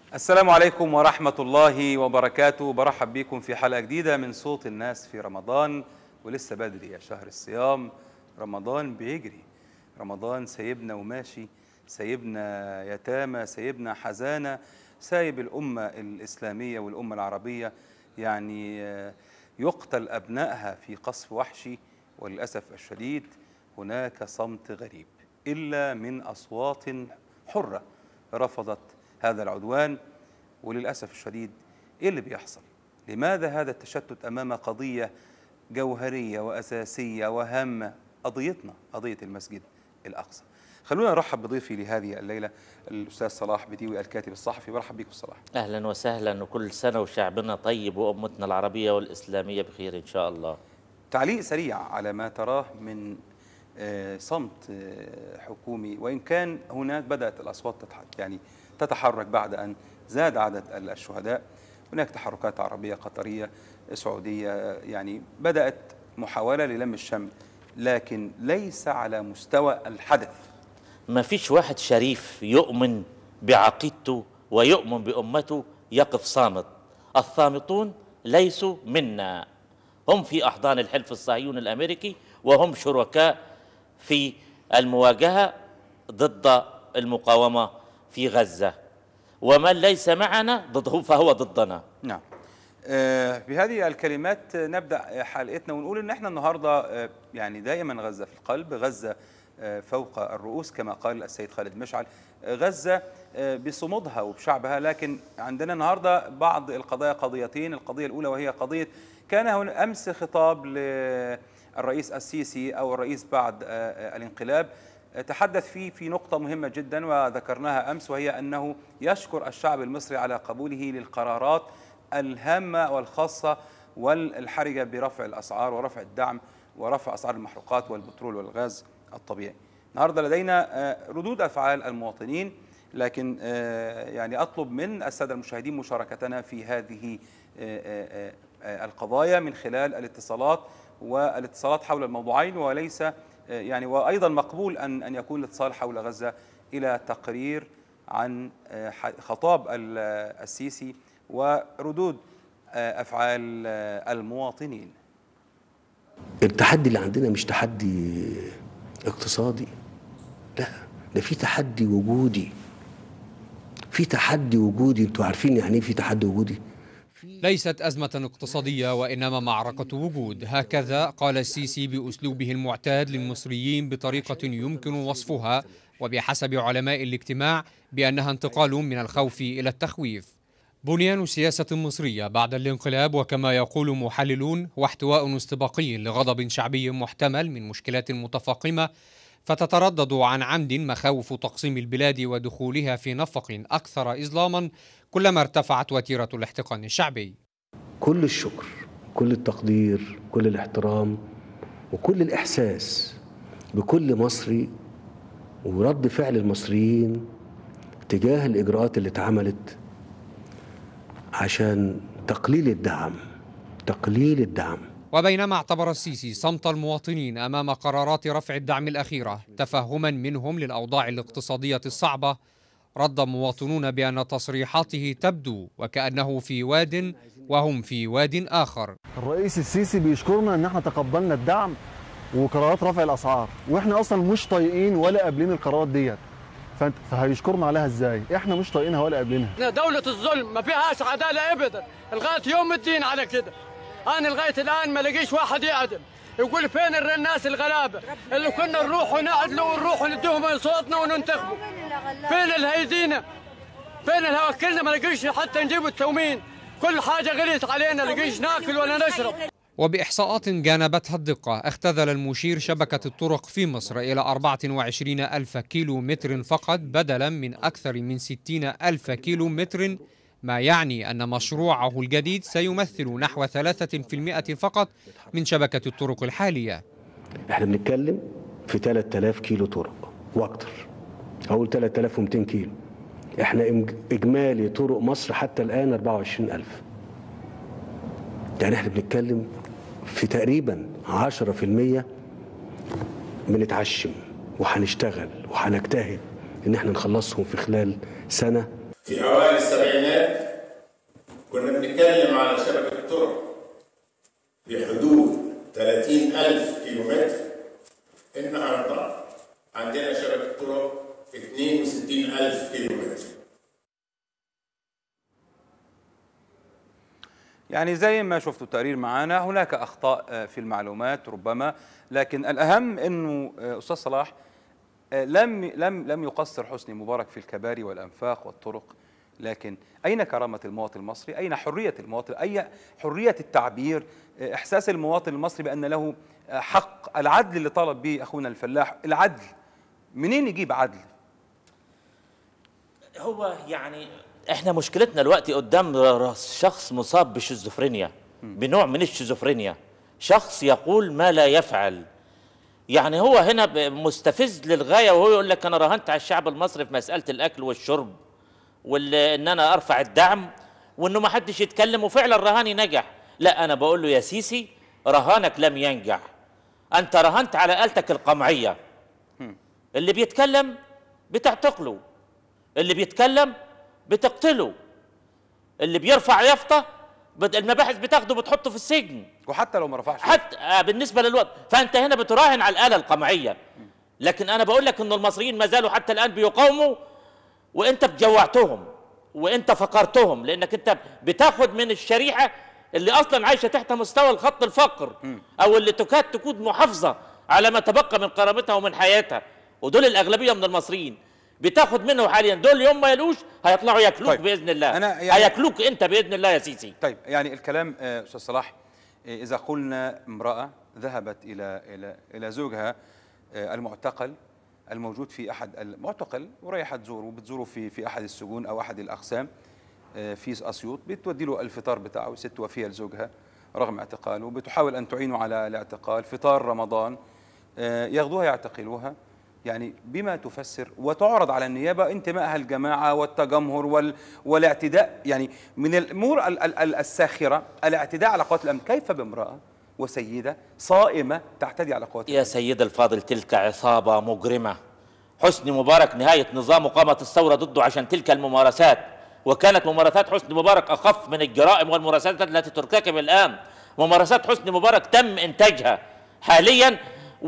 السلام عليكم ورحمة الله وبركاته برحب بكم في حلقة جديدة من صوت الناس في رمضان ولسه بدري يا شهر الصيام رمضان بيجري رمضان سايبنا وماشي سايبنا يتامى سايبنا حزانة سايب الأمة الإسلامية والأمة العربية يعني آه، يقتل أبنائها في قصف وحشي وللأسف الشديد هناك صمت غريب إلا من أصوات حرة رفضت هذا العدوان وللأسف الشديد إيه اللي بيحصل؟ لماذا هذا التشتت أمام قضية جوهرية وأساسية وهامة قضيتنا قضية المسجد الأقصى خلونا نرحب بضيفي لهذه الليلة الأستاذ صلاح بديوي الكاتب الصحفي برحب بك صلاح اهلا وسهلا وكل سنه وشعبنا طيب وامتنا العربيه والاسلاميه بخير ان شاء الله تعليق سريع على ما تراه من آه، صمت آه، حكومي وإن كان هناك بدأت الأصوات تتحرك يعني تتحرك بعد أن زاد عدد الشهداء هناك تحركات عربية قطرية سعودية يعني بدأت محاولة للم الشمل لكن ليس على مستوى الحدث ما فيش واحد شريف يؤمن بعقيدته ويؤمن بامته يقف صامت الصامتون ليسوا منا هم في احضان الحلف الصهيوني الامريكي وهم شركاء في المواجهه ضد المقاومه في غزه ومن ليس معنا ضده فهو ضدنا نعم آه، بهذه الكلمات نبدأ حلقتنا ونقول إن إحنا النهاردة آه، يعني دائما غزة في القلب غزة آه، فوق الرؤوس كما قال السيد خالد مشعل آه، غزة آه، بصمودها وبشعبها لكن عندنا النهاردة بعض القضايا قضيتين القضية الأولى وهي قضية كان هنا أمس خطاب للرئيس السيسي أو الرئيس بعد آه، آه، الانقلاب تحدث فيه في نقطة مهمة جدا وذكرناها أمس وهي أنه يشكر الشعب المصري على قبوله للقرارات الهامة والخاصة والحرجة برفع الأسعار ورفع الدعم ورفع أسعار المحروقات والبترول والغاز الطبيعي النهاردة لدينا آه، ردود أفعال المواطنين لكن آه، يعني أطلب من السادة المشاهدين مشاركتنا في هذه آه، آه، آه، القضايا من خلال الاتصالات والاتصالات حول الموضوعين وليس آه، يعني وأيضا مقبول أن أن يكون الاتصال حول غزة إلى تقرير عن آه، ح- خطاب ال- آه، السيسي وردود آه، أفعال آه، المواطنين التحدي اللي عندنا مش تحدي اقتصادي لا ده في تحدي وجودي في تحدي وجودي انتوا عارفين يعني ايه في تحدي وجودي ليست أزمة اقتصادية وإنما معركة وجود هكذا قال السيسي بأسلوبه المعتاد للمصريين بطريقة يمكن وصفها وبحسب علماء الاجتماع بأنها انتقال من الخوف إلى التخويف بنيان السياسة المصرية بعد الانقلاب وكما يقول محللون هو احتواء استباقي لغضب شعبي محتمل من مشكلات متفاقمة فتتردد عن عمد مخاوف تقسيم البلاد ودخولها في نفق أكثر إظلاما كلما ارتفعت وتيرة الاحتقان الشعبي كل الشكر كل التقدير كل الاحترام وكل الإحساس بكل مصري ورد فعل المصريين تجاه الإجراءات اللي اتعملت عشان تقليل الدعم تقليل الدعم وبينما اعتبر السيسي صمت المواطنين امام قرارات رفع الدعم الاخيره تفهما منهم للاوضاع الاقتصاديه الصعبه رد مواطنون بان تصريحاته تبدو وكانه في واد وهم في واد اخر الرئيس السيسي بيشكرنا ان احنا تقبلنا الدعم وقرارات رفع الاسعار واحنا اصلا مش طايقين ولا قابلين القرارات ديت فانت فهيشكرنا عليها ازاي احنا مش طايقينها ولا قابلينها دولة الظلم ما فيهاش عدالة أبدا لغاية يوم الدين على كده أنا لغاية الآن ما لقيش واحد يعدل يقول فين الر- الناس الغلابة اللي كنا نروح ونعدلوا ونروح ونديهم صوتنا وننتخبوا فين اللي هيدينا فين اللي هيوكلنا ما لقيش حتى نجيب التومين كل حاجة غليت علينا لقيش ناكل ولا نشرب وبإحصاءات جانبتها الدقة اختذل المشير شبكة الطرق في مصر إلى 24 ألف كيلو متر فقط بدلا من أكثر من 60 ألف كيلو متر ما يعني أن مشروعه الجديد سيمثل نحو 3% فقط من شبكة الطرق الحالية احنا بنتكلم في 3000 كيلو طرق واكتر اقول 3200 كيلو احنا إمج- اجمالي طرق مصر حتى الان 24000 يعني احنا بنتكلم في تقريبا 10% بنتعشم وهنشتغل وهنجتهد ان احنا نخلصهم في خلال سنه في أوائل السبعينات كنا بنتكلم على شبكة طرق بحدود 30 ألف كيلومتر النهاردة عندنا شبكة طرق 62 ألف كيلومتر يعني زي ما شفتوا التقرير معانا هناك اخطاء آه، في المعلومات ربما لكن الاهم انه آه، استاذ صلاح آه، لم لم لم يقصر حسني مبارك في الكباري والانفاق والطرق لكن اين كرامه المواطن المصري؟ اين حريه المواطن؟ اي حريه التعبير؟ آه، احساس المواطن المصري بان له آه، حق العدل اللي طالب به اخونا الفلاح، العدل منين يجيب عدل؟ هو يعني احنا مشكلتنا دلوقتي قدام راس شخص مصاب بالشيزوفرينيا بنوع من الشيزوفرينيا شخص يقول ما لا يفعل يعني هو هنا ب- مستفز للغايه وهو يقول لك انا راهنت على الشعب المصري في مساله الاكل والشرب وان انا ارفع الدعم وانه ما حدش يتكلم وفعلا رهاني نجح لا انا بقول له يا سيسي رهانك لم ينجح انت رهنت على آلتك القمعيه اللي بيتكلم بتعتقله اللي بيتكلم بتقتله اللي بيرفع يافطه بت- المباحث بتاخده بتحطه في السجن وحتى لو ما رفعش حتى آه، بالنسبه للوقت فانت هنا بتراهن على الاله القمعيه لكن انا بقول لك ان المصريين ما زالوا حتى الان بيقاوموا وانت بجوعتهم وانت فقرتهم لانك انت بتاخد من الشريحه اللي اصلا عايشه تحت مستوى الخط الفقر او اللي تكاد تكون محافظه على ما تبقى من كرامتها ومن حياتها ودول الاغلبيه من المصريين بتاخد منه حاليا دول يوم ما يلوش هيطلعوا ياكلوك طيب. باذن الله أنا يعني- هياكلوك انت باذن الله يا سيسي طيب يعني الكلام آه، استاذ صلاح آه، اذا قلنا امراه ذهبت الى الى الى زوجها آه، المعتقل الموجود في احد المعتقل ورايحه تزوره بتزوره في في احد السجون او احد الاقسام آه، في اسيوط بتودي له الفطار بتاعه ست وفيه لزوجها رغم اعتقاله بتحاول ان تعينه على الاعتقال فطار رمضان آه، ياخذوها يعتقلوها يعني بما تفسر وتعرض على النيابه انتمائها الجماعه والتجمهر وال والاعتداء يعني من الامور ال- ال- ال- الساخره الاعتداء على قوات الامن كيف بامراه وسيده صائمه تعتدي على قوات يا سيد الفاضل تلك عصابة مجرمة حسني مبارك نهاية نظام قامت الثورة ضده عشان تلك الممارسات وكانت ممارسات حسني مبارك أخف من الجرائم والممارسات التي ترتكب الآن ممارسات حسني مبارك تم إنتاجها حاليا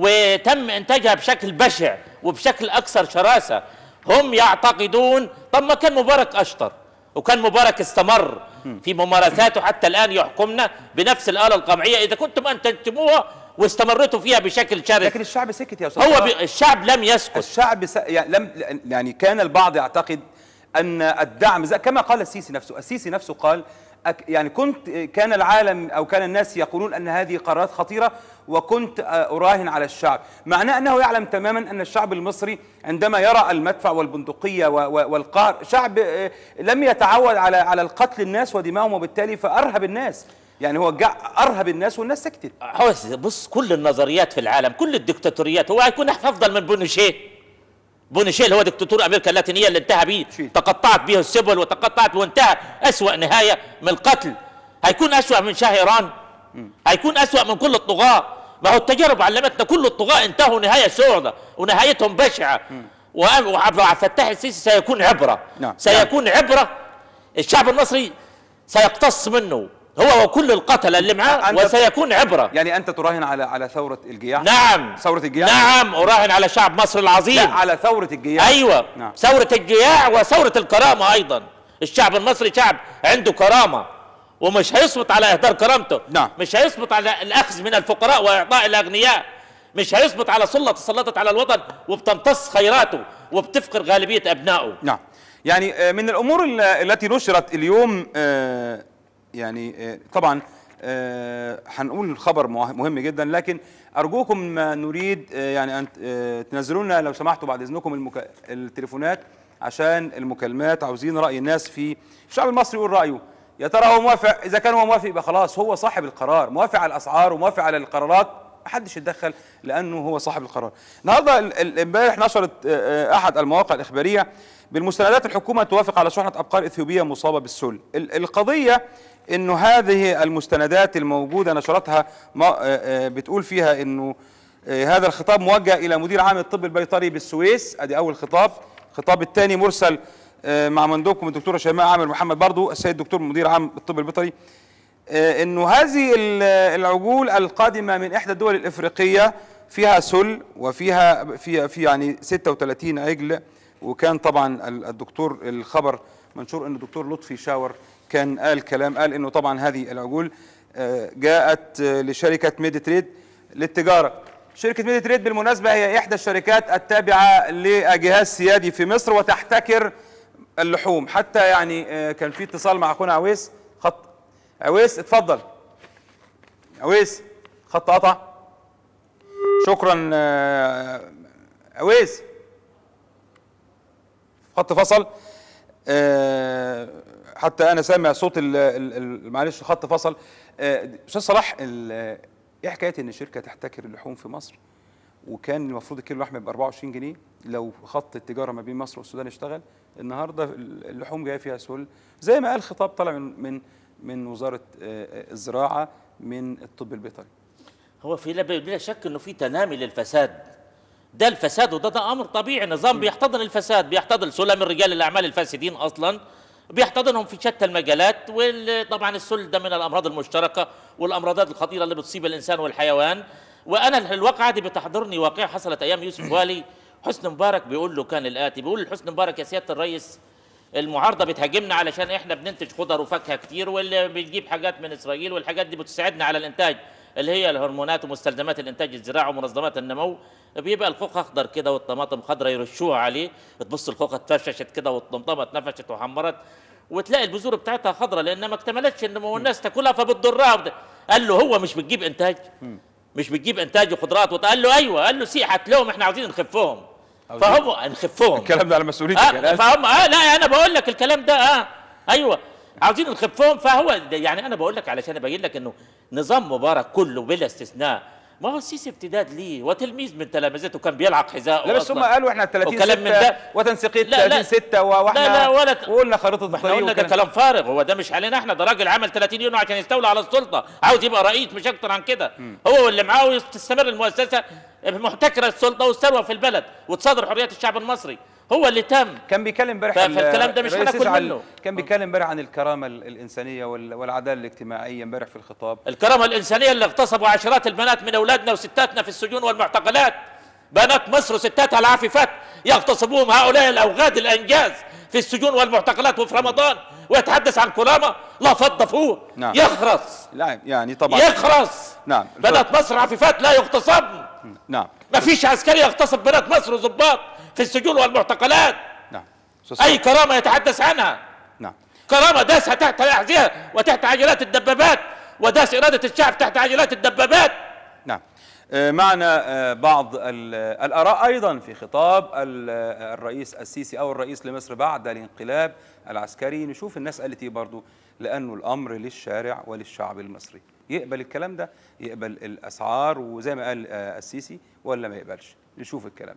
وتم إنتاجها بشكل بشع وبشكل أكثر شراسة هم يعتقدون طب ما كان مبارك أشطر وكان مبارك استمر في ممارساته حتى الآن يحكمنا بنفس الآلة القمعية إذا كنتم أنتجتموها واستمرتوا فيها بشكل شرس لكن الشعب سكت يا استاذ هو صلاح. بي الشعب لم يسكت الشعب س... يعني لم يعني كان البعض يعتقد ان الدعم زي كما قال السيسي نفسه، السيسي نفسه قال أك يعني كنت كان العالم او كان الناس يقولون ان هذه قرارات خطيره وكنت آه، اراهن على الشعب، معناه انه يعلم تماما ان الشعب المصري عندما يرى المدفع والبندقيه و- و- والقهر شعب آه، لم يتعود على على القتل الناس ودمائهم وبالتالي فارهب الناس، يعني هو جع ارهب الناس والناس سكتت. حوس بص كل النظريات في العالم كل الدكتاتوريات هو هيكون افضل من بونوشيه بونوشيه اللي هو دكتاتور امريكا اللاتينيه اللي انتهى بيه شيء. تقطعت به السبل وتقطعت وانتهى اسوا نهايه من القتل هيكون اسوا من شاه ايران هيكون اسوا من كل الطغاه ما هو التجارب علمتنا كل الطغاه انتهوا نهايه سعودة ونهايتهم بشعه وأم- وعبد الفتاح السيسي سيكون عبره نعم. سيكون عبره الشعب المصري سيقتص منه هو وكل القتله اللي معاه أنت- وسيكون عبره يعني انت تراهن على على ثوره الجياع؟ نعم ثوره الجياع؟ نعم اراهن على شعب مصر العظيم لا على ثوره الجياع ايوه نعم. ثوره الجياع وثوره الكرامه ايضا الشعب المصري شعب عنده كرامه ومش هيصمت على اهدار كرامته نعم. مش هيصمت على الاخذ من الفقراء واعطاء الاغنياء مش هيصمت على سلطه تسلطت على الوطن وبتمتص خيراته وبتفقر غالبيه ابنائه نعم يعني آه، من الامور ال- التي نشرت اليوم آه، يعني آه، طبعا آه، هنقول خبر مه- مهم جدا لكن ارجوكم ما نريد آه، يعني ان آه، تنزلوا لنا لو سمحتوا بعد اذنكم المك... التليفونات عشان المكالمات عاوزين راي الناس في الشعب المصري يقول رايه يا ترى هو موافق اذا كان هو موافق يبقى خلاص هو صاحب القرار موافق على الاسعار وموافق على القرارات محدش يتدخل لانه هو صاحب القرار. النهارده ال- ال- امبارح نشرت آه، آه، احد المواقع الاخباريه بالمستندات الحكومه توافق على شحنه ابقار اثيوبيه مصابه بالسل. ال- القضيه انه هذه المستندات الموجوده نشرتها ما آه، آه، بتقول فيها انه آه، هذا الخطاب موجه الى مدير عام الطب البيطري بالسويس ادي اول خطاب. الخطاب الثاني مرسل آه، مع مندوبكم الدكتوره شيماء عامر محمد برضو السيد الدكتور مدير عام الطب البيطري آه، انه هذه ال- العجول القادمه من احدى الدول الافريقيه فيها سل وفيها في في يعني 36 عجل وكان طبعا ال- الدكتور الخبر منشور ان الدكتور لطفي شاور كان قال كلام قال انه طبعا هذه العجول آه، جاءت آه، لشركه ميدي تريد للتجاره شركه ميدي تريد بالمناسبه هي احدى الشركات التابعه لجهاز سيادي في مصر وتحتكر اللحوم حتى يعني آه، كان في اتصال مع اخونا عويس خط عويس اتفضل عويس خط قطع شكرا آه، عويس خط فصل آه، حتى انا سامع صوت ال- ال- ال- معلش الخط فصل آه، استاذ صلاح ال- ايه حكايه ان شركه تحتكر اللحوم في مصر وكان المفروض الكيلو لحمه ب 24 جنيه لو خط التجاره ما بين مصر والسودان اشتغل النهارده اللحوم جايه فيها سهول زي ما قال خطاب طلع من من من وزاره آه، الزراعه من الطب البيطري هو في لا بلا شك انه في تنامي للفساد ده الفساد وده ده امر طبيعي نظام بيحتضن الفساد بيحتضن سلم رجال الاعمال الفاسدين اصلا بيحتضنهم في شتى المجالات وطبعا السل ده من الامراض المشتركه والامراضات الخطيره اللي بتصيب الانسان والحيوان وانا الواقعه دي بتحضرني واقعه حصلت ايام يوسف والي حسني مبارك بيقول له كان الاتي بيقول لحسني مبارك يا سياده الرئيس المعارضه بتهاجمنا علشان احنا بننتج خضر وفاكهه كتير واللي بنجيب حاجات من اسرائيل والحاجات دي بتساعدنا على الانتاج اللي هي الهرمونات ومستلزمات الانتاج الزراعي ومنظمات النمو بيبقى الخوخ اخضر كده والطماطم خضراء يرشوها عليه تبص الخوخه اتفششت كده والطمطمه اتنفشت وحمرت وتلاقي البذور بتاعتها خضراء لان ما اكتملتش النمو والناس تاكلها فبتضرها وبت- قال له هو مش بتجيب انتاج مش بتجيب انتاج وخضروات وقال له ايوه قال له سيحت لهم احنا عاوزين نخفهم فهم نخفهم الكلام ده على مسؤوليتك آه الآن. فهم اه لا انا بقول لك الكلام ده اه ايوه عاوزين نخفهم فهو ده يعني انا بقول لك علشان ابين لك انه نظام مبارك كله بلا استثناء ما هو السيسي امتداد ليه وتلميذ من تلامذته كان بيلعق حذاءه لا بس هم أصلاً. قالوا احنا 30 وكلام من 6 ده. وتنسيقيه لا، لا. 30 6 واحنا لا، لا، ولا ت- وقلنا خريطه ما احنا الطريق قلنا ده وكلام. كلام فارغ هو ده مش علينا احنا ده راجل عمل 30 يوم عشان يستولى على السلطه عاوز يبقى رئيس مش اكتر عن كده هو واللي معاه تستمر المؤسسه محتكره السلطه والثروه في البلد وتصادر حريات الشعب المصري هو اللي تم كان بيتكلم امبارح ف- ال- فالكلام ده مش الرئيس هناكل يزعل- منه. كان بيتكلم امبارح عن الكرامه ال- الانسانيه وال- والعداله الاجتماعيه امبارح في الخطاب الكرامة الإنسانية اللي اغتصبوا عشرات البنات من أولادنا وستاتنا في السجون والمعتقلات بنات مصر وستاتها العاففات يغتصبوهم هؤلاء الأوغاد الأنجاز في السجون والمعتقلات وفي رمضان ويتحدث عن كرامة لا فض فوق نعم. يخرس لا يعني طبعا يخرس نعم. بنات مصر عفيفات لا يغتصبن نعم ما فيش عسكري يغتصب بنات مصر وظباط في السجون والمعتقلات نعم أستاذ أي كرامة يتحدث عنها نعم كرامة داسها تحت الأحذية وتحت عجلات الدبابات وداس إرادة الشعب تحت عجلات الدبابات نعم آه، معنا آه، بعض ال- الآراء أيضا في خطاب ال- آه، الرئيس السيسي أو الرئيس لمصر بعد الانقلاب العسكري نشوف الناس قالت إيه برضو لأنه الأمر للشارع وللشعب المصري يقبل الكلام ده يقبل الأسعار وزي ما قال آه، السيسي ولا ما يقبلش نشوف الكلام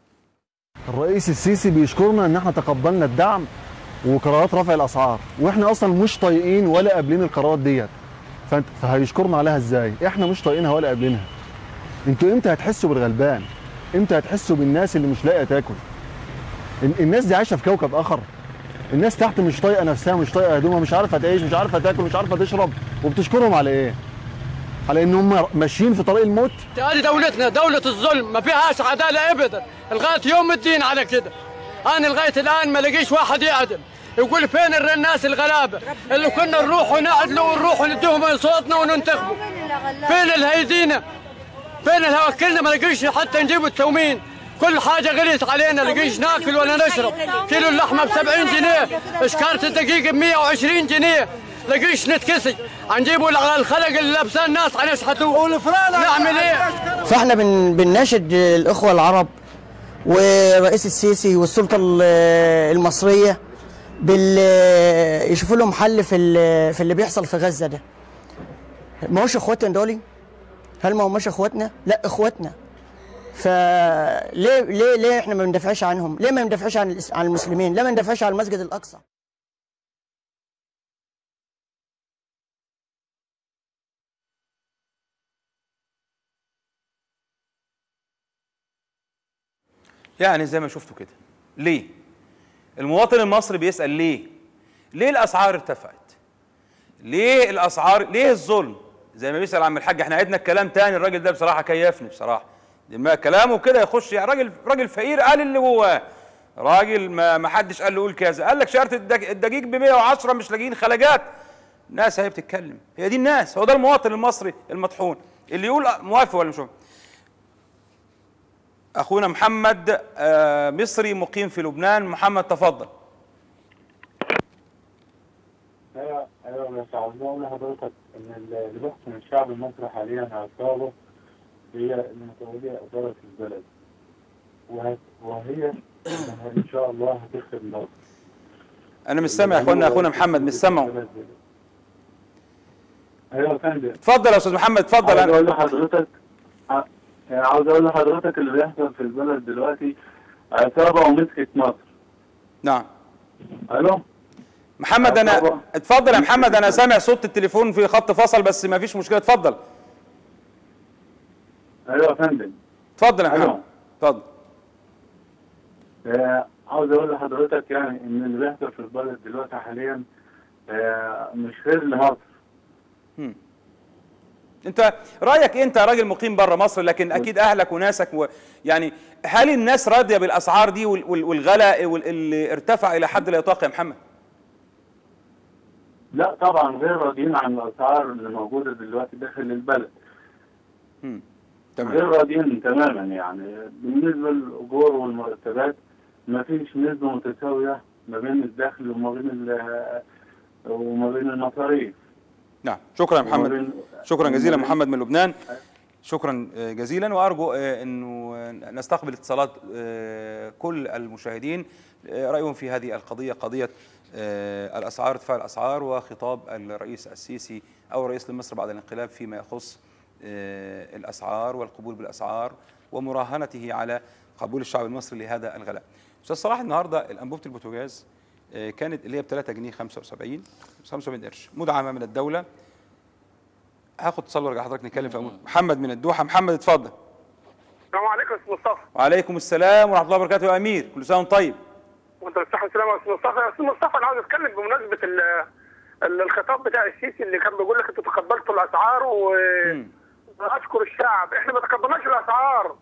الرئيس السيسي بيشكرنا ان احنا تقبلنا الدعم وقرارات رفع الاسعار واحنا اصلا مش طايقين ولا قابلين القرارات ديت فانت فهيشكرنا عليها ازاي احنا مش طايقينها ولا قابلينها انتوا امتى هتحسوا بالغلبان امتى هتحسوا بالناس اللي مش لاقيه تاكل ال- الناس دي عايشه في كوكب اخر الناس تحت مش طايقه نفسها مش طايقه هدومها مش عارفه تعيش مش عارفه تاكل مش عارفه تشرب وبتشكرهم على ايه على ان هم ماشيين في طريق الموت هذه دولتنا دولة الظلم ما فيهاش عدالة ابدا لغاية يوم الدين على كده انا لغاية الان ما لقيش واحد يعدل يقول فين الر- الناس الغلابة اللي كنا نروح ونعدلوا ونروح ونديهم من صوتنا وننتخبوا فين الهيدينا فين اللي وكلنا ما لقيش حتى نجيب التومين كل حاجة غليت علينا لقيش ناكل ولا نشرب كيلو اللحمة ب 70 جنيه اشكارة الدقيق ب 120 جنيه لقيش نتكسي هنجيبوا على الخلق اللي لابسان الناس هنشحتوا نعمل ايه؟ فاحنا بن بنناشد الاخوه العرب ورئيس السيسي والسلطه ال- المصريه بال يشوفوا لهم حل في ال- في اللي بيحصل في غزه ده ما هوش اخواتنا دولي هل ما هماش اخواتنا لا اخواتنا فليه ليه ليه احنا ما بندافعش عنهم ليه ما بندافعش عن الإس- عن المسلمين ليه ما بندافعش عن المسجد الاقصى يعني زي ما شفتوا كده ليه المواطن المصري بيسال ليه ليه الاسعار ارتفعت ليه الاسعار ليه الظلم زي ما بيسال عم الحاج احنا عدنا الكلام تاني الراجل ده بصراحه كيفني بصراحه لما كلامه كده يخش يعني راجل راجل فقير قال اللي جواه راجل ما ما حدش قال له قول كذا قال لك شهرة الدج- الدقيق ب 110 مش لاقيين خلاجات ناس هي بتتكلم هي دي الناس هو ده المواطن المصري المطحون اللي يقول موافق ولا مش موافق اخونا محمد آه، مصري مقيم في لبنان محمد تفضل ايوه ايوه بس عاوز اقول لحضرتك ان اللي بيحكم الشعب المصري حاليا اعصابه هي المسؤوليه اداره البلد وه- وهي إنها ان شاء الله هتخرب مصر انا مش سامع يا اخوانا اخونا محمد مش سامعه ايوه يا فندم اتفضل يا استاذ محمد اتفضل عاوز انا اقول لحضرتك ع- يعني عاوز اقول لحضرتك اللي بيحصل في البلد دلوقتي عصابه ومسكت مصر نعم الو محمد انا اتفضل يا محمد انا سامع صوت التليفون في خط فصل بس ما فيش مشكله اتفضل ايوه يا فندم اتفضل يا ألو. محمد اتفضل آه، عاوز اقول لحضرتك يعني ان اللي بيحصل في البلد دلوقتي حاليا آه، مش خير لمصر مم. انت رايك إيه؟ انت راجل مقيم بره مصر لكن اكيد اهلك وناسك و... يعني هل الناس راضيه بالاسعار دي وال- وال- والغلاء وال- اللي ارتفع الى حد لا يطاق يا محمد لا طبعا غير راضيين عن الاسعار اللي موجوده دلوقتي داخل البلد مم. غير تمام راضيين تماما يعني بالنسبه للاجور والمرتبات ما فيش نسبه متساويه ما بين الدخل وما بين ال- وما بين المصاريف نعم شكرا يا وما محمد بين- شكرا جزيلا وما بين- محمد من لبنان شكرا آه، جزيلا وارجو آه، انه آه، نستقبل اتصالات آه، كل المشاهدين آه، رايهم في هذه القضيه قضيه آه، الاسعار ارتفاع الاسعار وخطاب الرئيس السيسي او الرئيس لمصر بعد الانقلاب فيما يخص آه، الاسعار والقبول بالاسعار ومراهنته على قبول الشعب المصري لهذا الغلاء. استاذ صلاح النهارده الانبوبه البوتاجاز آه، كانت اللي هي ب 3 جنيه 75 75 قرش مدعمه من الدوله هاخد اتصال وارجع حضرتك نتكلم في أمور. محمد من الدوحه محمد اتفضل السلام عليكم يا استاذ مصطفى وعليكم السلام ورحمه الله وبركاته يا امير كل سنه وانت طيب وانت بالصحه والسلامه يا استاذ مصطفى يا استاذ مصطفى انا عاوز اتكلم بمناسبه ال- ال- الخطاب بتاع السيسي اللي كان بيقول لك انتوا تقبلتوا الاسعار و... واشكر الشعب احنا ما تقبلناش الاسعار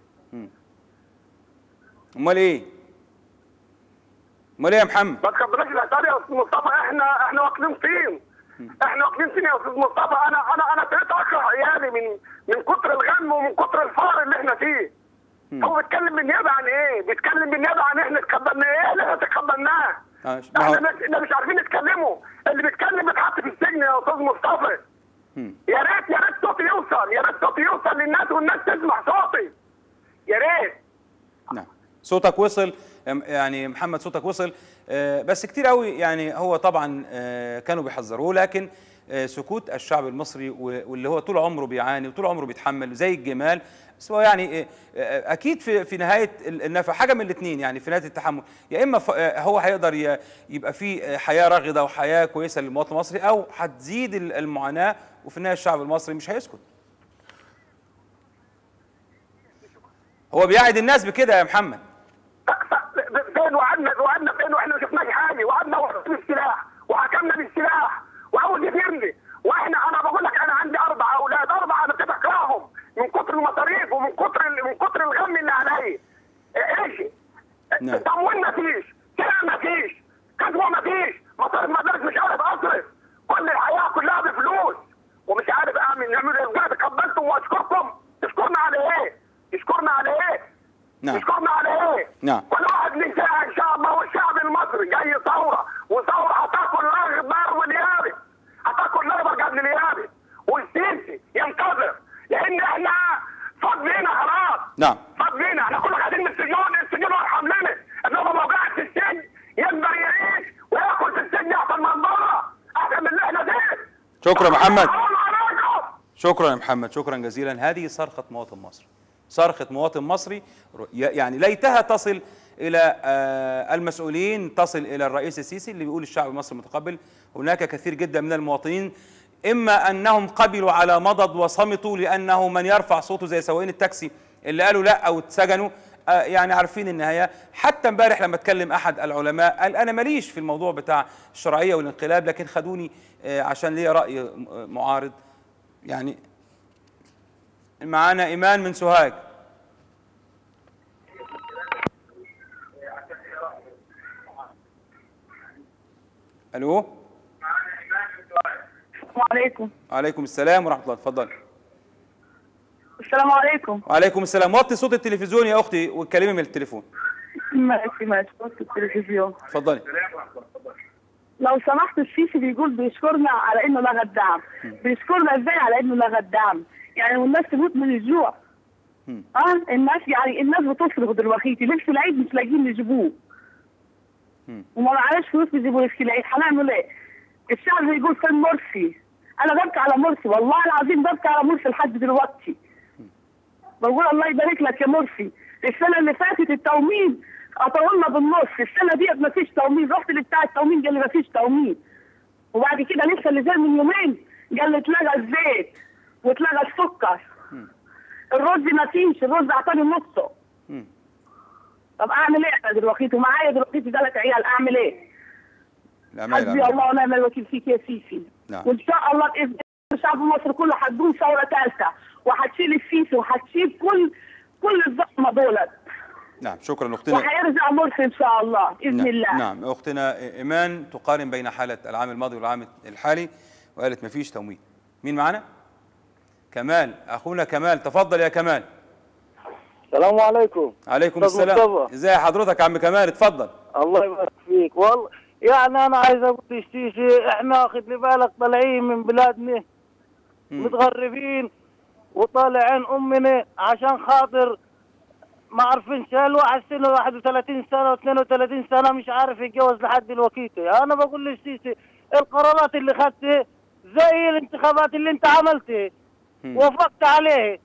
امال ايه امال ايه يا محمد ما تقبلناش الاسعار يا استاذ مصطفى احنا احنا واكلين طين احنا واكلين طين يا استاذ مصطفى انا انا انا ابتديت اكره عيالي من من كتر الغم ومن كتر الفقر اللي احنا فيه هو بيتكلم بالنيابه عن ايه؟ بيتكلم بالنيابه عن احنا تقبلنا ايه اللي احنا تقبلناه آه، ما هو- احنا مش, احنا مش عارفين نتكلموا اللي بيتكلم بيتحط في السجن يا استاذ مصطفى مم. يا ريت يا ريت صوتي يوصل يا ريت صوتي يوصل للناس والناس تسمع صوتي يا ريت نعم صوتك وصل أم- يعني محمد صوتك وصل آه، بس كتير قوي يعني هو طبعا آه، كانوا بيحذروه لكن آه، سكوت الشعب المصري و- واللي هو طول عمره بيعاني وطول عمره بيتحمل زي الجمال بس هو يعني آه، آه، اكيد في في نهايه ال- النفع حاجه من الاثنين يعني في نهايه التحمل يا اما ف- آه، هو هيقدر ي- يبقى في آه، حياه راغده وحياه كويسه للمواطن المصري او هتزيد ال- المعاناه وفي النهايه الشعب المصري مش هيسكت هو بيعد الناس بكده يا محمد فين وعدنا وعدنا فين واحنا ما شفناش حاجه وعدنا وحدنا بالسلاح وحكمنا بالسلاح وعاوز يفرني واحنا انا بقول لك انا عندي اربع اولاد اربعه انا ابتديت اكرههم من كتر المصاريف ومن كتر ال- من كتر الغم اللي عليا ايش نعم. تموين ما فيش سلع ما فيش كسوه ما فيش مصاريف مدارس مش عارف اصرف كل الحياه كلها بفلوس ومش عارف اعمل نعمل ايه تقبلتم واشكركم تشكرنا على ايه؟ تشكرنا على ايه؟ نعم تشكرنا على ايه؟ نعم كل واحد ليه ساعة ان شاء الله والشعب المصري جاي ثوره وثوره هتاكل الاخضر واليابس هتاكل الاخضر قبل اليابس والسيسي ينتظر لان احنا فاضينا خلاص نعم فاضينا احنا كنا قاعدين من السجون السجون ارحم لنا انما لو قاعد في السجن يقدر يعيش وياكل في السجن احسن من بره احسن من اللي احنا فيه شكرا محمد حرام عليكم شكرا يا محمد شكرا جزيلا هذه صرخة مواطن مصري صرخة مواطن مصري ر- ي- يعني ليتها تصل إلى آه، المسؤولين تصل إلى الرئيس السيسي اللي بيقول الشعب المصري متقبل هناك كثير جدا من المواطنين إما أنهم قبلوا على مضض وصمتوا لأنه من يرفع صوته زي سواقين التاكسي اللي قالوا لا أو اتسجنوا آه، يعني عارفين النهايه حتى امبارح لما اتكلم احد العلماء قال انا ماليش في الموضوع بتاع الشرعيه والانقلاب لكن خدوني آه، عشان ليا راي م- معارض يعني معانا ايمان من سوهاج الو السلام عليكم وعليكم السلام ورحمه الله اتفضل السلام عليكم وعليكم السلام وطي صوت التلفزيون يا اختي واتكلمي من التليفون ماشي ماشي بص التلفزيون اتفضلي لو سمحت السيسي بيقول بيشكرنا على انه لغى الدعم بيشكرنا ازاي على انه لغى الدعم يعني والناس تموت من الجوع اه الناس يعني الناس بتصرخ دلوقتي لبس العيد مش لاقيين يجيبوه وما معناش فلوس يجيبوا لبس العيد هنعمل ايه؟ الشعب بيقول فين مرسي؟ انا ببكي على مرسي والله العظيم ببكي على مرسي لحد دلوقتي بقول الله يبارك لك يا مرسي السنه اللي فاتت التومين قطعوا لنا بالنص السنه ديت ما فيش تومين رحت لبتاع التومين قال لي ما فيش تومين وبعد كده لسه اللي زي من يومين قال لي اتلغى الزيت واتلغى السكر الرز ما فيش الرز اعطاني نصه طب اعمل ايه انا دلوقتي ومعايا دلوقتي ثلاث عيال اعمل ايه؟ الأعمال حسبي الأعمال. الله ونعم الوكيل فيك يا سيسي نعم وان شاء الله باذن الله شعب مصر كله هتقوم ثوره ثالثه وهتشيل السيسي وهتشيل كل كل الظلمه دولت نعم شكرا اختنا وهيرجع مرسي ان شاء الله باذن نعم. الله نعم اختنا ايمان تقارن بين حاله العام الماضي والعام الحالي وقالت ما فيش تمويل مين معانا كمال اخونا كمال تفضل يا كمال السلام عليكم عليكم أستاذ السلام مصطفى. ازي حضرتك يا عم كمال اتفضل الله يبارك فيك والله يعني انا عايز اقول للسيسي احنا واخد لي بالك طالعين من بلادنا متغربين وطالع عين امنا عشان خاطر ما عارفين شال واحد سنه 31 سنه و32 سنه مش عارف يتجوز لحد دلوقتي انا بقول للسيسي القرارات اللي خدتها زي الانتخابات اللي انت عملتها وافقت عليه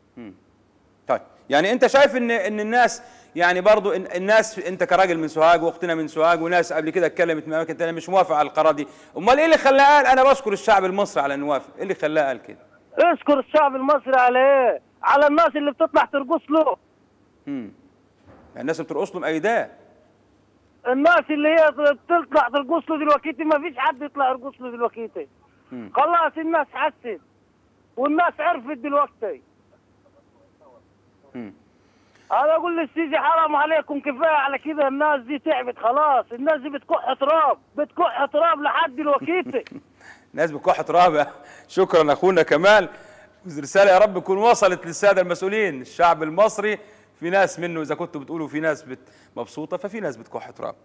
طيب يعني انت شايف ان ان الناس يعني برضو إن الناس انت كراجل من سوهاج واختنا من سوهاج وناس قبل كده اتكلمت من اماكن تانية مش موافق على القرار دي امال ايه اللي خلاه قال انا بشكر الشعب المصري على انه وافق ايه اللي خلاه قال كده اشكر الشعب المصري على ايه على الناس اللي بتطلع ترقص له امم يعني الناس بترقص له بايداه الناس اللي هي بتطلع ترقص له دلوقتي ما فيش حد يطلع يرقص له دلوقتي مم. خلاص الناس حست والناس عرفت دلوقتي مم. انا اقول للسيسي حرام عليكم كفايه على كده الناس دي تعبت خلاص الناس دي بتكح تراب بتكح تراب لحد دلوقتي ناس بكح تراب شكرا اخونا كمال رساله يا رب تكون وصلت للساده المسؤولين الشعب المصري في ناس منه اذا كنتوا بتقولوا في ناس بت مبسوطه ففي ناس بتكح تراب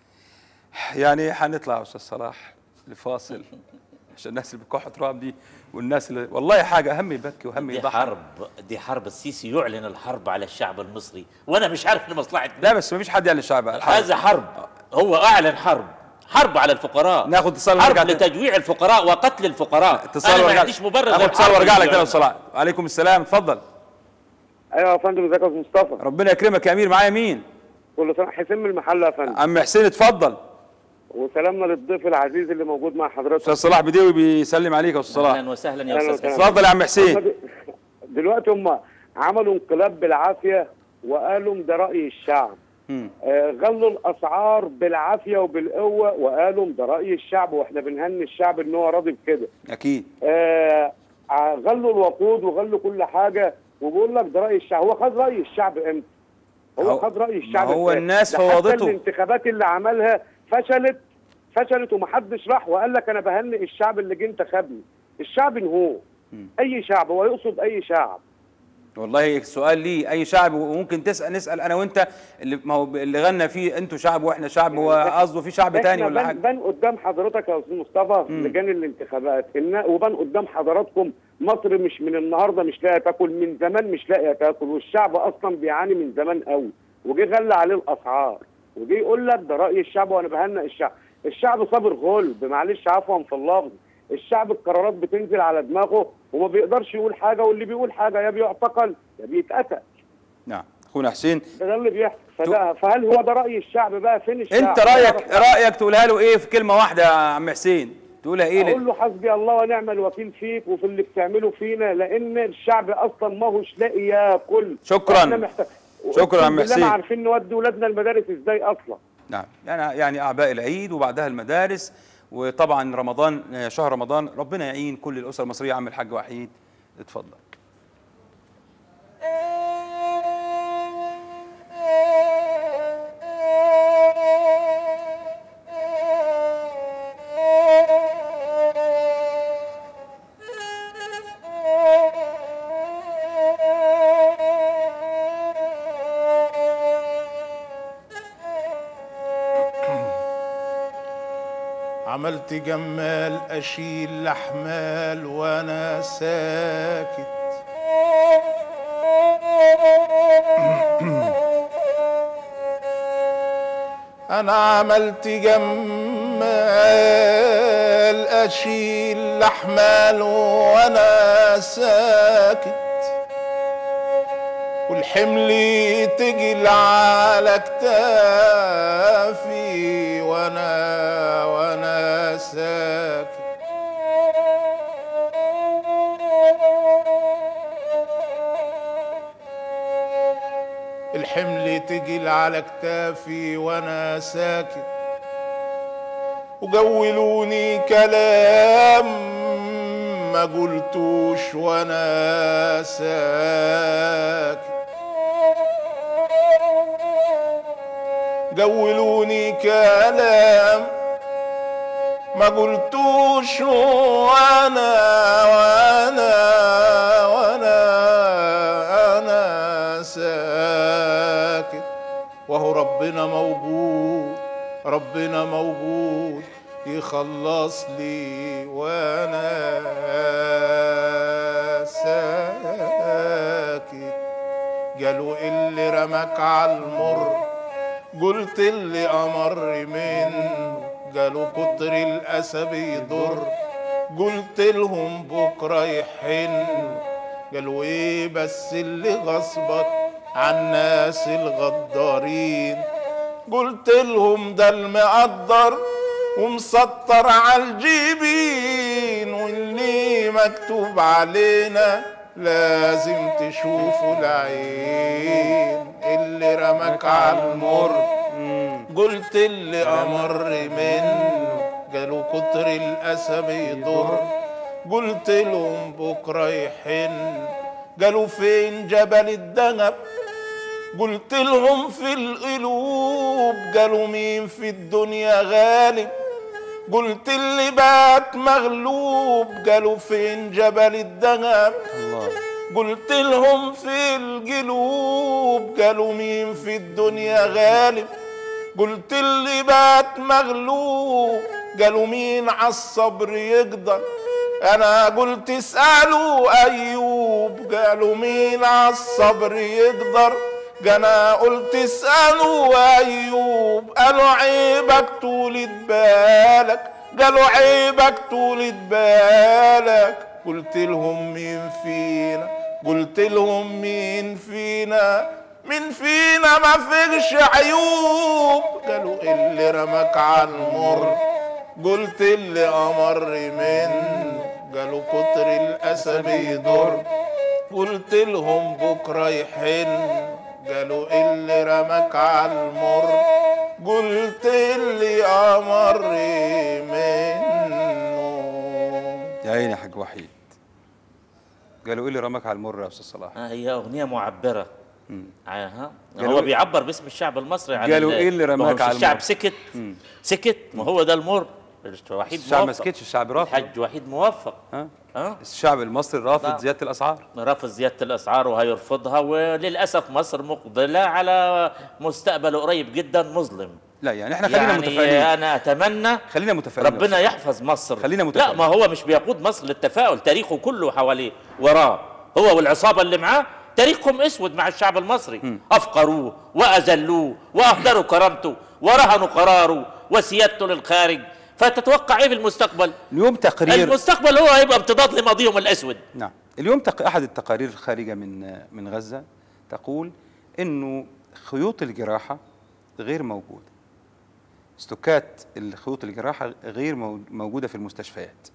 يعني هنطلع يا استاذ صلاح لفاصل عشان الناس اللي بتكح تراب دي والناس اللي والله حاجه هم يبكي وهم دي يضحك حرب دي حرب السيسي يعلن الحرب على الشعب المصري وانا مش عارف لمصلحه لا بس ما فيش حد يعني الشعب هذا حرب هو اعلن حرب حرب على الفقراء ناخد اتصال حرب ونرجع تاني. لتجويع الفقراء وقتل الفقراء اتصال انا ما وارجع عنديش مبرر اخد اتصال للحرب وارجع لك اللي تاني يا يعلن. صلاح وعليكم السلام اتفضل ايوه يا فندم ازيك يا استاذ مصطفى ربنا يكرمك يا امير معايا مين كل سنه حسين من المحل يا فندم عم حسين اتفضل وسلامنا للضيف العزيز اللي موجود مع حضرتك استاذ صلاح بديوي بيسلم عليك يا استاذ صلاح اهلا وسهلا يا أهلاً استاذ وسهلاً. حسين اتفضل يا عم حسين هم د- دلوقتي هم عملوا انقلاب بالعافيه وقالوا ده راي الشعب مم. آه، غلوا الاسعار بالعافيه وبالقوه وقالوا ده راي الشعب واحنا بنهني الشعب ان هو راضي بكده اكيد آه، ع- غلوا الوقود وغلوا كل حاجه وبيقول لك ده راي الشعب هو خد راي الشعب امتى؟ هو هو- خد راي الشعب ما هو إزاي؟ الناس ده حتى فوضته. الانتخابات اللي عملها فشلت فشلت ومحدش راح وقال لك انا بهنئ الشعب اللي جه انتخبني الشعب هو اي شعب هو يقصد اي شعب والله السؤال ليه اي شعب وممكن تسال نسال انا وانت اللي ما هو اللي غنى فيه انتوا شعب واحنا شعب هو قصده في شعب تاني إحنا ولا بان- حاجه بان قدام حضرتك يا استاذ مصطفى مم. لجان الانتخابات إن وبان قدام حضراتكم مصر مش من النهارده مش لاقيه تاكل من زمان مش لاقيه تاكل والشعب اصلا بيعاني من زمان قوي وجه غلى عليه الاسعار وجه يقول لك ده راي الشعب وانا بهنئ الشعب الشعب صابر غلب معلش عفوا في اللفظ الشعب القرارات بتنزل على دماغه وما بيقدرش يقول حاجه واللي بيقول حاجه يا بيعتقل يا بيتقتل نعم اخونا حسين ده, ده اللي بيحصل فده فهل هو ده راي الشعب بقى فين الشعب انت رايك رايك تقولها له ايه في كلمه واحده يا عم حسين تقولها ايه اقول لل- له حسبي الله ونعم الوكيل فيك وفي اللي بتعمله فينا لان الشعب اصلا ما هوش لاقي ياكل شكراً. احنا محتاج شكرا يا عم وأقسم بالله ما حسين. عارفين نودي ولادنا المدارس ازاي اصلا نعم يعني يعني اعباء العيد وبعدها المدارس وطبعا رمضان آه، شهر رمضان ربنا يعين كل الاسر المصريه عم الحاج وحيد اتفضل عملت جمال اشيل الاحمال وانا ساكت انا عملت جمال اشيل الاحمال وانا ساكت والحمل تجل على كتافي وانا وانا ساكت الحمل تجل على كتافي وانا ساكت وجولوني كلام ما قلتوش وانا ساكت جولوني كلام ما قلتوش وانا وانا وانا انا ساكت وهو ربنا موجود ربنا موجود يخلص لي وانا ساكت قالوا اللي رمك على المر قلت اللي امر منه قالوا كتر الاسى بيضر قلت لهم بكره يحن قالوا ايه بس اللي غصبك عالناس الغدارين قلت لهم ده المقدر ومسطر على الجيبين واللي مكتوب علينا لازم تشوفوا العين اللي رمك على المر قلت اللي امر منه قالوا كتر الاسى بيضر قلت لهم بكره يحن قالوا فين جبل الدهب قلت لهم في القلوب قالوا مين في الدنيا غالب قلت اللي بات مغلوب قالوا فين جبل الدهب الله قلت لهم في القلوب قالوا مين في الدنيا غالب قلت اللي بات مغلوب قالوا مين عالصبر يقدر انا قلت اسألوا ايوب قالوا مين عالصبر يقدر انا قلت اسألوا ايوب قالوا عيبك طولة بالك قالوا عيبك طولة بالك قلت لهم مين فينا قلت لهم مين فينا مين فينا ما فيش عيوب قالوا اللي رمك على المر قلت اللي امر منه قالوا كتر الاسى بيضر قلت لهم بكره يحن قالوا اللي رمك على المر قلت اللي امر منه يا عيني يا حاج وحيد قالوا ايه اللي رماك على المر يا استاذ صلاح آه هي اغنيه معبره ها قالوا هو إيه؟ بيعبر باسم الشعب المصري على قالوا ال- إيه اللي ما هو رماك مش على الشعب المر؟ سكت سكت ما هو ده المر وحيد الشعب ما موفق. سكتش الشعب رافض الحاج وحيد موفق ها ها الشعب المصري رافض نعم. زياده الاسعار رافض زياده الاسعار وهيرفضها وللاسف مصر مقبله على مستقبل قريب جدا مظلم لا يعني احنا خلينا يعني متفائلين انا اتمنى خلينا متفائلين ربنا يحفظ مصر خلينا لا متفائلين ما هو مش بيقود مصر للتفاؤل تاريخه كله حواليه وراه هو والعصابه اللي معاه تاريخهم اسود مع الشعب المصري افقروه واذلوه واهدروا كرامته ورهنوا قراره وسيادته للخارج فتتوقع ايه في المستقبل اليوم تقرير المستقبل هو هيبقى امتداد لماضيهم الاسود نعم اليوم تق... احد التقارير الخارجه من من غزه تقول انه خيوط الجراحه غير موجوده استوكات الخيوط الجراحه غير مو- موجوده في المستشفيات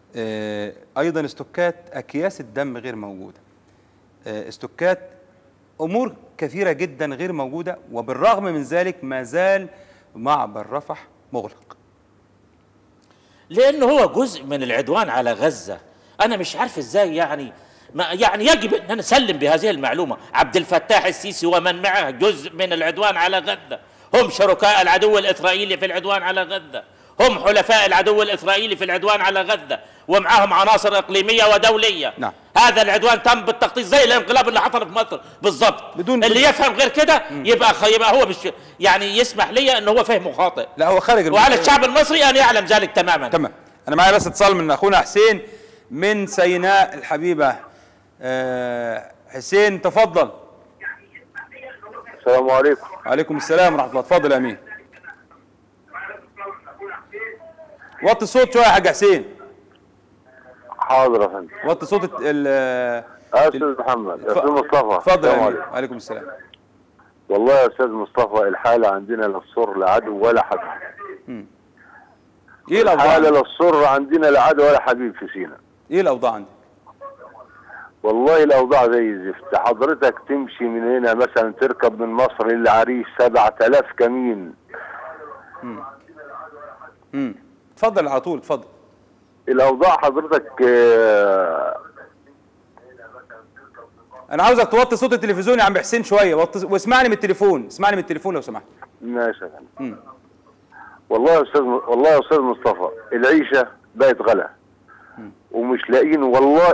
آه، ايضا استوكات اكياس الدم غير موجوده آه، استوكات امور كثيره جدا غير موجوده وبالرغم من ذلك ما زال معبر رفح مغلق لانه هو جزء من العدوان على غزه انا مش عارف ازاي يعني ما يعني يجب ان نسلم بهذه المعلومه عبد الفتاح السيسي ومن معه جزء من العدوان على غزه هم شركاء العدو الاسرائيلي في العدوان على غزه هم حلفاء العدو الاسرائيلي في العدوان على غزه ومعهم عناصر اقليميه ودوليه نعم. هذا العدوان تم بالتخطيط زي الانقلاب اللي حصل في مصر بالضبط بدون اللي يفهم غير كده يبقى خ- يبقى هو مش يعني يسمح لي ان هو فهمه خاطئ لا هو خارج وعلى الم- الشعب المصري ان يعلم ذلك تماما تمام انا معايا بس اتصال من اخونا حسين من سيناء الحبيبه آه، حسين تفضل السلام عليكم وعليكم السلام ورحمه الله اتفضل يا امين وطي الصوت شويه يا حاج حسين حاضر يا فندم وطي صوت الت- ال استاذ محمد ف- استاذ مصطفى اتفضل يا السلام امين عليكم. وعليكم السلام والله يا استاذ مصطفى الحاله عندنا لا السر لا عدو ولا حبيب ايه الاوضاع الحاله عندك؟ لا السر عندنا لا عدو ولا حبيب في سينا ايه الاوضاع عندك والله الاوضاع زي الزفت حضرتك تمشي من هنا مثلا تركب من مصر للعريش 7000 كمين امم اتفضل على طول اتفضل الاوضاع حضرتك آه، انا عاوزك توطي صوت التلفزيون يا عم حسين شويه وطي واسمعني من التليفون اسمعني من التليفون لو سمحت ماشي يا فندم مم. والله يا استاذ والله يا استاذ مصطفى العيشه بقت غلا ومش لاقيين والله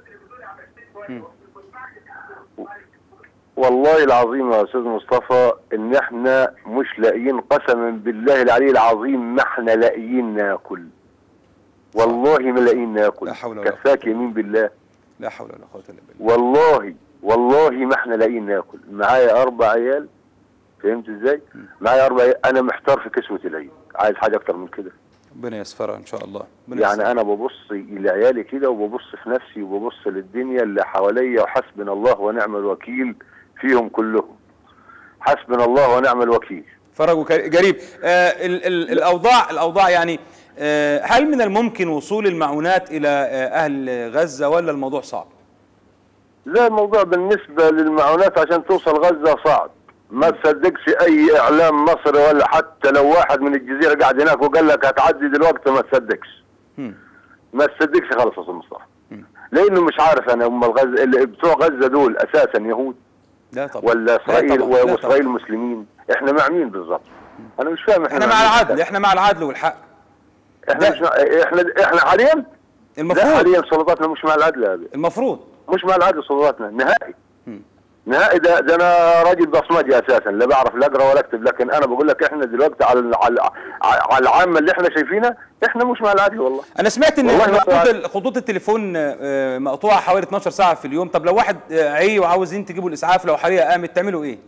والله العظيم يا استاذ مصطفى ان احنا مش لاقيين قسما بالله العلي العظيم ما احنا لاقيين ناكل والله ما لاقيين ناكل كفاك يمين بالله لا حول ولا قوه الا بالله والله والله ما احنا لاقيين ناكل معايا اربع عيال فهمت ازاي معايا اربع عيال انا محتار في كسوه العيد عايز حاجه اكتر من كده ربنا يسفرها ان شاء الله ربنا يعني يسفرها. انا ببص لعيالي كده وببص في نفسي وببص للدنيا اللي حواليا وحسبنا الله ونعم الوكيل فيهم كلهم حسبنا الله ونعم الوكيل فرج وكر- جريب آه ال ال الاوضاع الاوضاع يعني آه هل من الممكن وصول المعونات الى آه اهل غزه ولا الموضوع صعب؟ لا الموضوع بالنسبة للمعونات عشان توصل غزة صعب ما تصدقش اي اعلام مصري ولا حتى لو واحد من الجزيرة قاعد هناك وقال لك هتعدي دلوقتي ما تصدقش ما تصدقش خالص يا استاذ مصطفى لانه مش عارف انا هم الغز... اللي بتوع غزة دول اساسا يهود لا طبعا ولا اسرائيل طبعاً، لا طبعاً. واسرائيل مسلمين احنا مع مين بالظبط انا مش فاهم احنا احنا مع مين العدل احنا مع العدل والحق احنا مش مع... احنا احنا حاليا المفروض. لا حاليا سلطاتنا مش مع العدل يا أبي. المفروض مش مع العدل سلطاتنا نهائي نهائي ده, ده انا راجل بصمجي اساسا لا بعرف لا اقرا ولا اكتب لكن انا بقول لك احنا دلوقتي على على على العامه اللي احنا شايفينها احنا مش مع العدل والله انا سمعت ان والله ما خطوط بعرف. ال- خطوط التليفون آه، مقطوعه حوالي 12 ساعه في اليوم طب لو واحد آه، عي وعاوزين تجيبوا الاسعاف لو حريقه قامت تعملوا ايه؟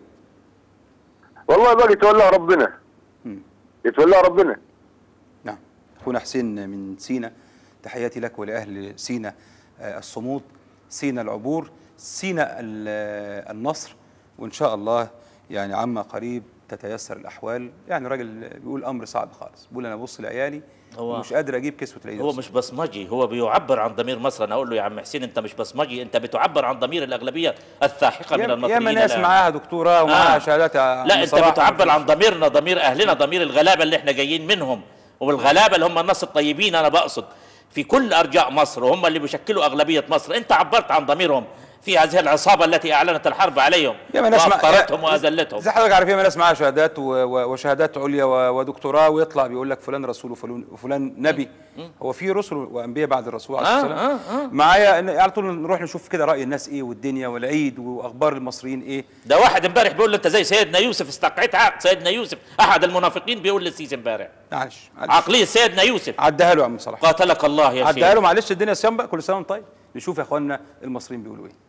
والله بقى يتولى ربنا يتولى ربنا نعم اخونا حسين من سينا تحياتي لك ولاهل سينا آه، الصمود سينا العبور سينا ال- آه، النصر وان شاء الله يعني عما قريب تتيسر الاحوال يعني راجل بيقول امر صعب خالص بيقول انا ابص لعيالي هو- ومش قادر اجيب كسوه العيد هو مش بصمجي هو بيعبر عن ضمير مصر انا اقول له يا عم حسين انت مش بصمجي انت بتعبر عن ضمير الاغلبيه الساحقه من ياما المصريين ياما ناس الآن. معاها دكتوراه ومعاها آه. شهادات يا لا عم انت صلاح. بتعبر عن ضميرنا ضمير اهلنا ضمير الغلابه اللي احنا جايين منهم والغلابه اللي هم الناس الطيبين انا بقصد في كل ارجاء مصر وهم اللي بيشكلوا اغلبيه مصر انت عبرت عن ضميرهم في هذه العصابه التي اعلنت الحرب عليهم ياما ناس مع- وافقرتهم واذلتهم زي حضرتك عارف ياما ناس معاها شهادات و- و- وشهادات عليا و- ودكتوراه ويطلع بيقول لك فلان رسول وفلان, وفلان نبي هو في رسل وانبياء بعد الرسول عليه آه، الصلاه والسلام آه، آه. معايا إن- على طول نروح نشوف كده راي الناس ايه والدنيا والعيد واخبار المصريين ايه ده واحد امبارح بيقول له انت زي سيدنا يوسف استقعيت عقل سيدنا يوسف احد المنافقين بيقول للسيسي امبارح معلش عقليه سيدنا يوسف عدها له يا عم صلاح قاتلك الله يا عدها له شيخ معلش الدنيا صيام بقى كل سنه وانت طيب نشوف يا اخوانا المصريين بيقولوا ايه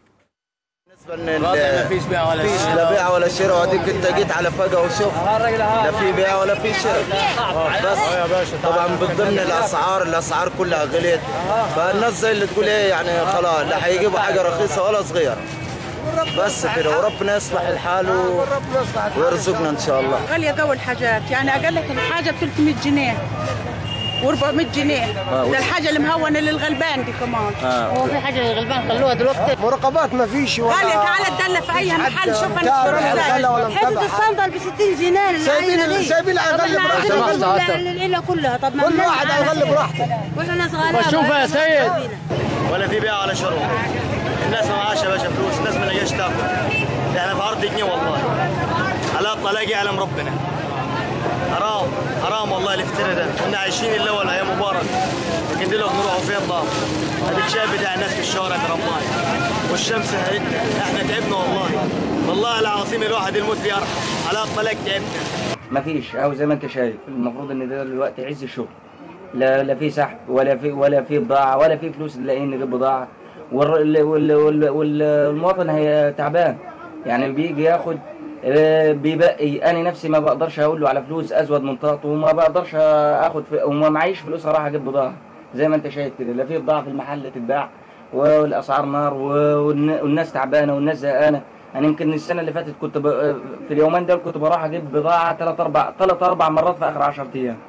ما فيش بيع ولا فيش لا بيع ولا شراء واديك انت جيت على فجأة وشوف لا في بيع ولا في شراء بس طبعا من ضمن الاسعار الاسعار كلها غليت فالناس زي اللي تقول ايه يعني خلاص لا هيجيبوا حاجه رخيصه ولا صغيره بس كده وربنا يصلح الحال و... ويرزقنا ان شاء الله غالية جو الحاجات يعني أقل الحاجة ب 300 جنيه و400 جنيه آه، ده و- الحاجه المهونه للغلبان دي كمان آه. هو في حاجه للغلبان خلوها دلوقتي مراقبات ما فيش ولا غالية تعالى تدلى في اي محل شوف انا متابع اشتري ازاي ولا ولا حته متابع. الصندل ب 60 جنيه سايبين- للعينة دي. سايبين على طب الغل احنا براحته. عايزين سمحت نقول سعادتك. للعيلة كلها طب ما كل الناس واحد على معانا الغل كده. براحته. واحنا ناس غلابه بشوفها يا سيد. ولا في بيع ولا شراء الناس ما معاش يا باشا فلوس الناس ما لاقياش تاكل ده احنا في عرض جنيه والله على الطلاق يعلم ربنا حرام حرام والله الافتراء ده كنا عايشين الاول ايام مبارك لكن دلوقتي نروحوا فين طاب اديك شايف بتاع الناس في الشوارع رماي والشمس هيئتنا احنا تعبنا والله والله العظيم الواحد يموت بيرحم على الطلاق تعبنا مفيش او زي ما انت شايف المفروض ان ده دلوقتي عز الشغل لا لا في سحب ولا في ولا في بضاعه ولا في فلوس نلاقيين نجيب بضاعه والر- وال- وال- وال- والمواطن هي تعبان يعني بيجي ياخد آه، بيبقي انا نفسي ما بقدرش اقول له على فلوس ازود من طاقته وما بقدرش اخد في وما معيش فلوس اروح اجيب بضاعه زي ما انت شايف كده لا في بضاعه في المحل تتباع والاسعار نار والن- والناس تعبانه والناس زهقانه انا يمكن السنه اللي فاتت كنت ب... في اليومين دول كنت بروح اجيب بضاعه ثلاث اربع ثلاث اربع مرات في اخر 10 ايام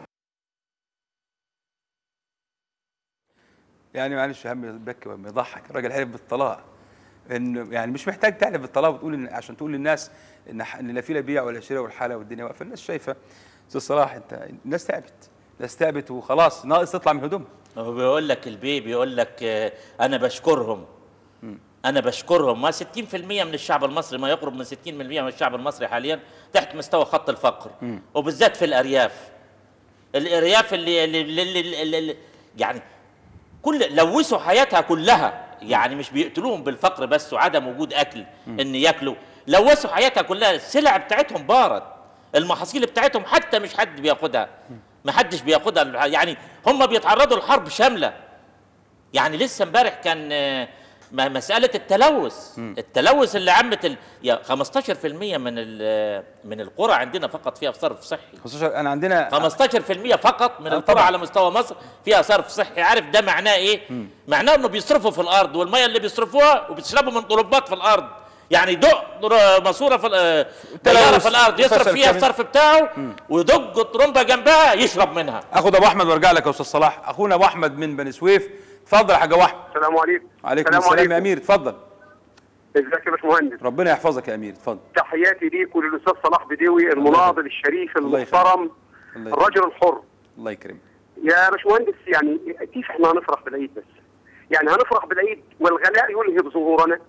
يعني معلش هم يبكي وهم يضحك الراجل حلف بالطلاق انه يعني مش محتاج تحلف بالطلاق وتقول إن عشان تقول للناس ان ح- ان لا في لا بيع ولا شراء والحاله والدنيا واقفه الناس شايفه استاذ صلاح انت الناس تعبت الناس تعبت وخلاص ناقص تطلع من هدومها هو بيقول لك البي بيقول لك آه، انا بشكرهم انا بشكرهم ما 60% من الشعب المصري ما يقرب من 60% من الشعب المصري حاليا تحت مستوى خط الفقر وبالذات في الارياف الارياف اللي, اللي, اللي, اللي, اللي, اللي يعني كل لوثوا حياتها كلها يعني مش بيقتلوهم بالفقر بس وعدم وجود اكل ان ياكلوا لوثوا حياتها كلها السلع بتاعتهم بارت المحاصيل بتاعتهم حتى مش حد بياخدها ما حدش بياخدها يعني هم بيتعرضوا لحرب شامله يعني لسه امبارح كان آه، م- مساله التلوث التلوث اللي عمت ال... يا 15% من ال... من القرى عندنا فقط فيها صرف صحي 15 انا عندنا 15% فقط من آه، القرى طبعاً. على مستوى مصر فيها صرف صحي عارف ده معناه ايه معناه انه بيصرفوا في الارض والميه اللي بيصرفوها وبتشربوا من طلبات في الارض يعني دق در- ماسوره في ال- طياره في الارض يصرف فشل فيها كامل. الصرف بتاعه ويدق طرمبه جنبها يشرب منها اخد ابو احمد وارجع لك يا استاذ صلاح اخونا ابو احمد من بني سويف اتفضل يا حاج ابو احمد السلام عليكم عليكم السلام السلام عليكم. يا امير اتفضل ازيك يا باشمهندس ربنا يحفظك يا امير اتفضل تحياتي ليك وللاستاذ صلاح بديوي المناضل الشريف الله يخليك. المحترم الله يخليك. الرجل الحر الله يكرمك يا باشمهندس يعني كيف احنا هنفرح بالعيد بس يعني هنفرح بالعيد والغلاء يلهب ظهورنا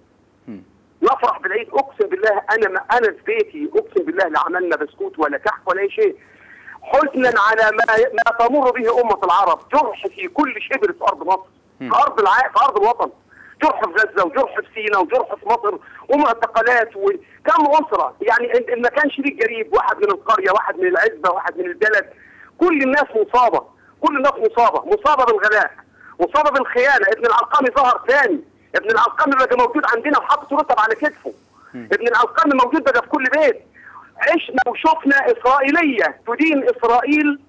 نفرح بالعيد اقسم بالله انا ما انا في بيتي اقسم بالله لا عملنا بسكوت ولا كحك ولا اي شيء حزنا على ما ما تمر به امه العرب جرح في كل شبر في ارض مصر في ارض الع... في ارض الوطن جرح في غزه وجرح في سيناء وجرح في مصر ومعتقلات وكم اسره يعني ان إن ما كانش ليك قريب واحد من القريه واحد من العزبه واحد من البلد كل الناس مصابه كل الناس مصابه مصابه بالغلاء مصابه بالخيانه ابن العلقمي ظهر ثاني ابن العلقمي بقى موجود عندنا وحاطط رتب على كتفه ابن العلقمي موجود بقى في كل بيت عشنا وشفنا اسرائيليه تدين اسرائيل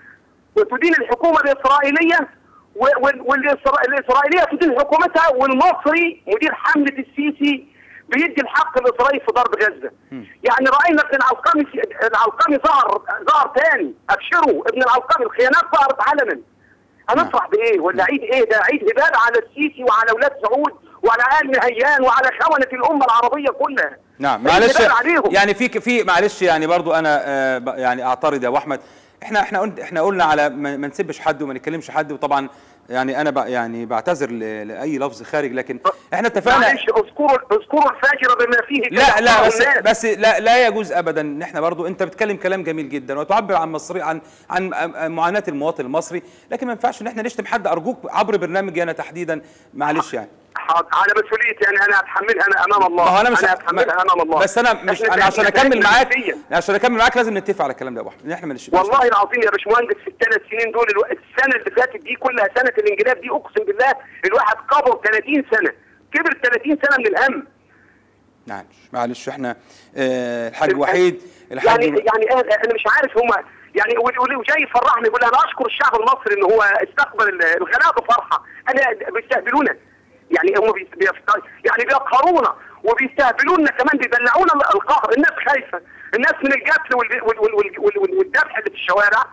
وتدين الحكومه الاسرائيليه والاسرائيليه تدين حكومتها والمصري مدير حمله السيسي بيدي الحق لاسرائيل في ضرب غزه يعني راينا ابن العلقمي العلقمي ظهر ظهر تاني ابشروا ابن العلقمي الخيانات ظهرت علنا هنفرح بايه ولا عيد ايه ده عيد هبال على السيسي وعلى اولاد سعود وعلى ال نهيان وعلى خونه الامه العربيه كلها نعم عيد معلش هبال عليهم. يعني في في معلش يعني برضو انا آه، ب- يعني اعترض يا ابو احمد احنا احنا قلنا احنا قلنا على ما ما نسبش حد وما نتكلمش حد وطبعا يعني انا ب- يعني بعتذر ل- لاي لفظ خارج لكن احنا اتفقنا معلش اذكروا اذكروا الفاجر بما فيه لا لا كذا بس الناس. بس لا لا يجوز ابدا ان احنا برضو انت بتتكلم كلام جميل جدا وتعبر عن مصري عن عن معاناه المواطن المصري لكن ما ينفعش ان احنا نشتم حد ارجوك عبر برنامجي انا تحديدا معلش يعني حاضر على مسؤوليتي انا انا اتحملها انا امام الله ما هو انا مش اتحملها امام الله بس انا مش إحنا انا عشان إحنا اكمل تعبنا معاك نفسياً. عشان اكمل معاك لازم نتفق على الكلام ده يا ابو احمد ان احنا مالش والله العظيم يا باشمهندس في الثلاث سنين دول الو... السنه اللي فاتت دي كلها سنه الانجلاب دي اقسم بالله الواحد كبر 30 سنه كبر 30 سنه من الهم معلش معلش احنا آه الحاج وحيد الحاج يعني يعني انا أنا مش عارف هما يعني وال- وال- وجاي يفرحني يقول انا اشكر الشعب المصري ان هو استقبل ال- الغلاء بفرحه انا بيستهبلونا يعني هم بيست- بيست- يعني بيقهرونا وبيستهبلونا كمان بيدلعونا ال- القهر الناس خايفه الناس من القتل وال- وال- وال- وال- وال- والذبح اللي في الشوارع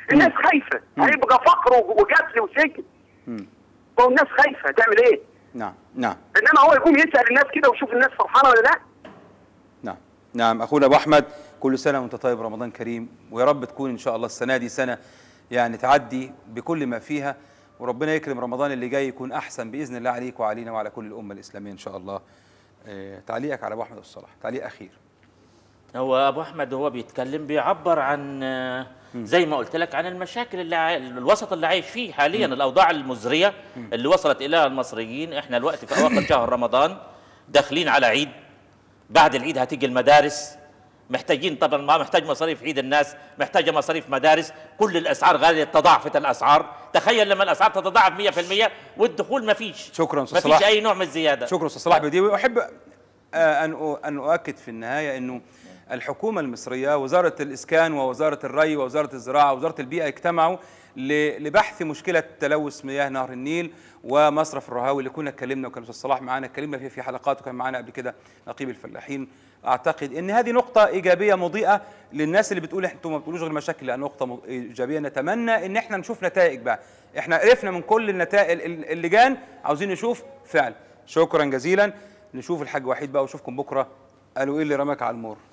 الناس خايفه هيبقى فقر وقتل وسجن مم. والناس خايفه تعمل ايه؟ نعم نعم انما هو يقوم يسال الناس كده ويشوف الناس فرحانه ولا لا نعم نعم اخونا ابو احمد كل سنه وانت طيب رمضان كريم ويا رب تكون ان شاء الله السنه دي سنه يعني تعدي بكل ما فيها وربنا يكرم رمضان اللي جاي يكون احسن باذن الله عليك وعلينا وعلى كل الامه الاسلاميه ان شاء الله آه، تعليقك على ابو احمد الصلاح تعليق اخير هو ابو احمد هو بيتكلم بيعبر عن آه، زي ما قلت لك عن المشاكل اللي عاي... الوسط اللي عايش فيه حاليا مم. الاوضاع المزريه اللي وصلت اليها المصريين احنا الوقت في اواخر شهر رمضان داخلين على عيد بعد العيد هتيجي المدارس محتاجين طبعا ما محتاج مصاريف عيد الناس محتاجه مصاريف مدارس كل الاسعار غاليه تضاعفت الاسعار تخيل لما الاسعار تتضاعف 100% والدخول ما فيش شكرا استاذ ما صلاح فيش اي نوع من الزياده شكرا استاذ صلاح بديوي واحب آه، ان أ- ان اؤكد في النهايه انه الحكومه المصريه وزاره الاسكان ووزاره الري ووزاره الزراعه ووزاره البيئه اجتمعوا ل- لبحث مشكله تلوث مياه نهر النيل ومصرف الرهاوي اللي كنا اتكلمنا وكان الاستاذ صلاح معانا اتكلمنا فيها في حلقات وكان معانا قبل كده نقيب الفلاحين اعتقد ان هذه نقطه ايجابيه مضيئه للناس اللي بتقول انتوا ما بتقولوش غير مشاكل لا نقطه م- ايجابيه نتمنى ان احنا نشوف نتائج بقى احنا عرفنا من كل النتائج ال- اللجان عاوزين نشوف فعل شكرا جزيلا نشوف الحاج وحيد بقى واشوفكم بكره قالوا ايه اللي رماك على المور